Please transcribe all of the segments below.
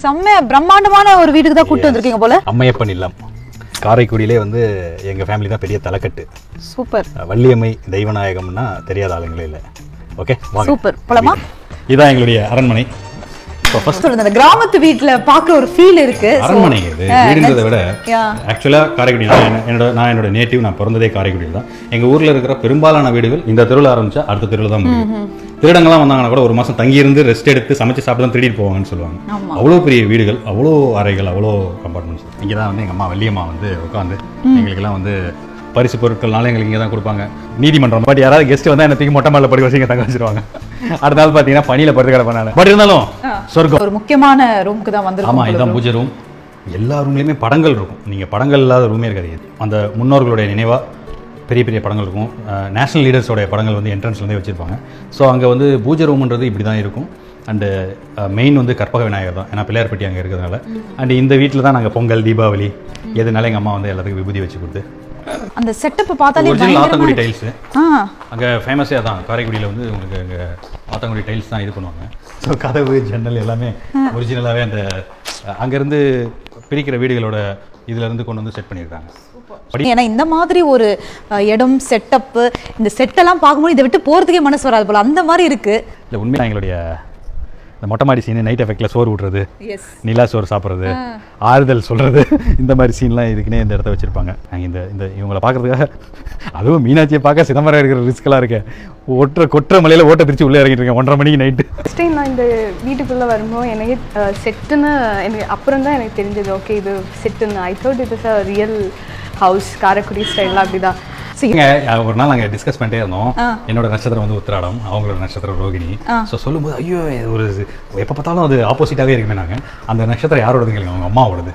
செம்ம பிரம்மாண்டமான ஒரு வீட்டுக்கு தான் கூட்டு வந்திருக்கீங்க போல அம்மையப்பன் இல்லம் காரைக்குடியிலே வந்து எங்கள் ஃபேமிலி தான் பெரிய தலைக்கட்டு சூப்பர் வள்ளியம்மை தெய்வநாயகம்னா தெரியாத ஆளுங்களே இல்லை ஓகே வாங்க சூப்பர் போலாமா இதான் எங்களுடைய அரண்மனை இப்போ ஃபர்ஸ்ட் சொல்லுங்க அந்த கிராமத்து வீட்ல பாக்குற ஒரு ஃபீல் இருக்கு So, அரண்மனை இது வீடுன்றதை விட Yeah. ஆக்சுவலாக காரைக்குடி நான் என்ன- என்னோட நான் என்னோட நேட்டிவ் நான் பிறந்ததே காரைக்குடியில் தான் எங்கள் ஊரில் இருக்கிற பெரும்பாலான வீடுகள் இந்த தெருவில் ஆரம்பிச்சா அடுத்த தெருவில் தான் முடியும் திருடங்கள்லாம் வந்தாங்கன்னா கூட ஒரு மாதம் தங்கியிருந்து ரெஸ்ட் எடுத்து சமைச்சு சாப்பிட்டு தான் திருடிட்டு போவாங்கன்னு சொல்லுவாங்க ஆமா. அவ்வளோ பெரிய வீடுகள் அவ்வளோ அறைகள் அவ்வளோ கம்பார்ட்மெண்ட்ஸ் இங்கே தான் வந்து எங்கள் அம்மா வள்ளியம்மா வந்து உட்காந்து எங்களுக்கெல்லாம் வந்து பரிசு பொருட்கள்னால எங்களுக்கு இங்கே தான் கொடுப்பாங்க நீதிமன்றம் பட் யாராவது கெஸ்ட் வந்தால் என்ன தூக்கி மொட்டை மேலே படுக்க வச்சு இங்கே தங்க வச்சிருவாங்க அடுத்த நாள் பார்த்தீங்கன்னா பனியில் படுத்து கிடப்பாங்க பட் இருந்தாலும் சொர்க்கம் ஒரு முக்கியமான ரூமுக்கு தான் வந்திருக்கோம் ஆமாம் இதுதான் பூஜை ரூம் எல்லா ரூம்லேயுமே படங்கள் இருக்கும் நீங்கள் படங்கள் இல்லாத ரூமே இருக்காது அந்த முன்னோர்களுடைய நினைவாக பெரிய பெரிய படங்கள் இருக்கும் நேஷனல் லீடர்ஸோடைய படங்கள் வந்து என்ட்ரன்ஸ்லேருந்தே வச்சுருப்பாங்க ஸோ அங்கே வந்து பூஜை ரூம்ன்றது இப்படி தான் இருக்கும் அண்டு மெயின் வந்து கற்பக விநாயகர் தான் ஏன்னா பிள்ளையார்பட்டி அங்கே இருக்கிறதுனால அண்ட் இந்த வீட்டில் தான் நாங்கள் பொங்கல் தீபாவளி எதுனால எங்கள் அம்மா வந்து எல்லாத்துக்கும் விபூதி வச்சு கொடுத்து அந்த செட்டப் பார்த்தாலே ஒரிஜினல் பயங்கரமா ஆத்தங்குடி இருக்கு. டைல்ஸு ஆ அங்கே ஃபேமஸே அதான் காரைக்குடியில் வந்து உங்களுக்கு அங்கே ஆத்தங்குடி டைல்ஸ் தான் இது பண்ணுவாங்க ஸோ கதவு ஜன்னல் எல்லாமே ஒரிஜினலாகவே அந்த அங்கேருந்து பிரிக்கிற வீடுகளோட இதுல இருந்து கொண்டு வந்து செட் பண்ணியிருக்காங்க படி ஏன்னா இந்த மாதிரி ஒரு அஹ், இடம் செட்டப் இந்த செட்டெல்லாம் பார்க்கும்போது இதை விட்டு போறதுக்கே மனசு வராது போல அந்த மாதிரி இருக்கு இல்லை உண்மையாக எங்களுடைய இந்த மொட்டை மாடி சீனு நைட் எஃபெக்டில் சோறு விட்றது எஸ் நிலா சோறு சாப்பிட்றது ஆறுதல் சொல்கிறது இந்த மாதிரி சீன்லாம் இதுக்குன்னே இந்த இடத்த வச்சுருப்பாங்க நாங்கள் இந்த இந்த இவங்களை பார்க்கறதுக்காக அதுவும் மீனாட்சியை பார்க்க சிதம்பரம் இருக்கிற ரிஸ்க்கெல்லாம் இருக்கேன் ஒற்ற கொற்ற மலையில் ஓட்ட பிரித்து உள்ளே இறங்கிட்டு இருக்கேன் ஒன்றரை மணிக்கு நைட்டு ஃபஸ்ட் டைம் நான் இந்த வீட்டுக்குள்ளே வரும்போது எனக்கு செட்டுன்னு எனக்கு அப்புறம் தான் எனக்கு தெரிஞ்சது ஓகே இது செட்டுன்னு I thought it is a real house Karaikudi ஸ்டைலில் அப்படி தான் சரிங்க ஒரு நாள் நாங்கள் டிஸ்கஸ் பண்ணிட்டே இருந்தோம் என்னோட நட்சத்திரம் வந்து உத்திராடம் அவங்களோட நட்சத்திரம் ரோகிணி ஸோ சொல்லும்போது ஐயோ இது ஒரு எப்போ பார்த்தாலும் அது ஆப்போசிட்டாகவே இருக்குமே நாங்கள் அந்த நட்சத்திரம் யாரோடது கேளுங்க அவங்க அம்மாவோடது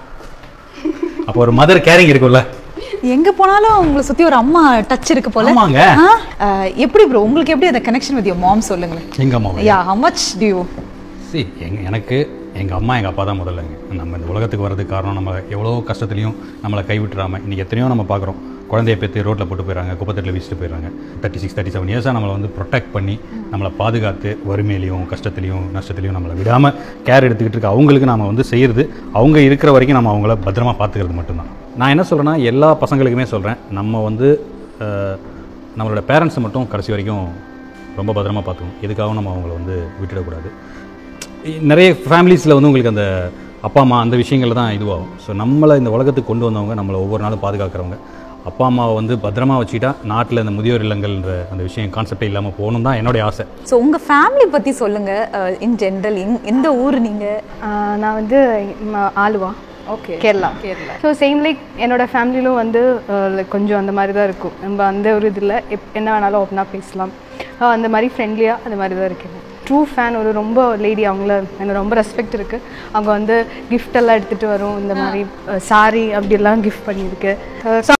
அப்போ ஒரு மதர் கேரிங் இருக்கும்ல எங்க போனாலும் உங்களை சுத்தி ஒரு அம்மா டச் இருக்கு போல ஆமாங்க. ஆ? அஹ், எப்படி ப்ரோ உங்களுக்கு எப்படி அந்த கனெக்ஷன் வித் யோர் மாம் சொல்லுங்களேன் எங்கள் அம்மாவை yeah how much do you சி எங்க எனக்கு எங்கள் அம்மா எங்கள் அப்பா தான் முதல்லங்க நம்ம இந்த உலகத்துக்கு வர்றதுக்கு காரணம் நம்ம எவ்வளோ கஷ்டத்துலையும் நம்மளை கைவிட்டுறாமல் இன்றைக்கி எத்தனையோ நம்ம பார்க்குறோம் குழந்தைய பெற்று ரோட்டில் போட்டு போயிடறாங்க குப்பத்தட்டில் வீசிட்டு போயிடுறாங்க தேர்ட்டி சிக்ஸ் தேர்ட்டி செவன் இயர்ஸாக நம்மளை வந்து ப்ரொடெக்ட் பண்ணி நம்மளை பாதுகாத்து வறுமையிலையும் கஷ்டத்துலையும் நஷ்டத்துலையும் நம்மளை விடாமல் கேர் எடுத்துக்கிட்டு இருக்க அவங்களுக்கு நாம் வந்து செய்கிறது அவங்க இருக்கிற வரைக்கும் நம்ம அவங்கள பத்திரமா பார்த்துக்கிறது மட்டும்தான் நான் என்ன சொல்கிறேன்னா எல்லா பசங்களுக்குமே சொல்கிறேன் நம்ம வந்து அஹ், நம்மளோட பேரண்ட்ஸை மட்டும் கடைசி வரைக்கும் ரொம்ப பத்திரமா பார்த்துக்கணும் எதுக்காகவும் நம்ம அவங்கள வந்து விட்டுடக்கூடாது நிறைய ஃபேமிலிஸில் வந்து உங்களுக்கு அந்த அப்பா அம்மா அந்த விஷயங்கள் தான் இதுவாகும் ஸோ நம்மளை இந்த உலகத்துக்கு கொண்டு வந்தவங்க நம்மளை ஒவ்வொரு நாளும் பாதுகாக்கிறவங்க அப்பா அம்மாவை வந்து பத்திரமா வச்சுக்கிட்டா நாட்டில் இந்த முதியோர் இல்லங்கள்ன்ற அந்த விஷயம் கான்செப்டே இல்லாமல் போகணும் தான் என்னுடைய ஆசை ஸோ உங்க ஃபேமிலி பத்தி சொல்லுங்க இன் ஜென்ரல் எந்த ஊர் நீங்க ஆஹ் நான் வந்து ம- Aluva okay Kerala Kerala so same like என்னோட ஃபேமிலியிலும் வந்து அஹ், like கொஞ்சம் அந்த மாதிரி தான் இருக்கும் நம்ம அந்த ஒரு இதில் எப் என்ன வேணாலும் ஓப்பனாக பேசலாம் அஹ், அந்த மாதிரி ஃப்ரெண்ட்லியாக அந்த மாதிரி தான் இருக்கேன் ட்ரூ ஃபேன் ஒரு ரொம்ப லேடி அவங்கள எனக்கு ரொம்ப ரெஸ்பெக்ட் இருக்குது அவங்க வந்து gift எல்லாம் எடுத்துகிட்டு வரும் இந்த மாதிரி சாரி அப்படிலாம் கிஃப்ட் பண்ணியிருக்கு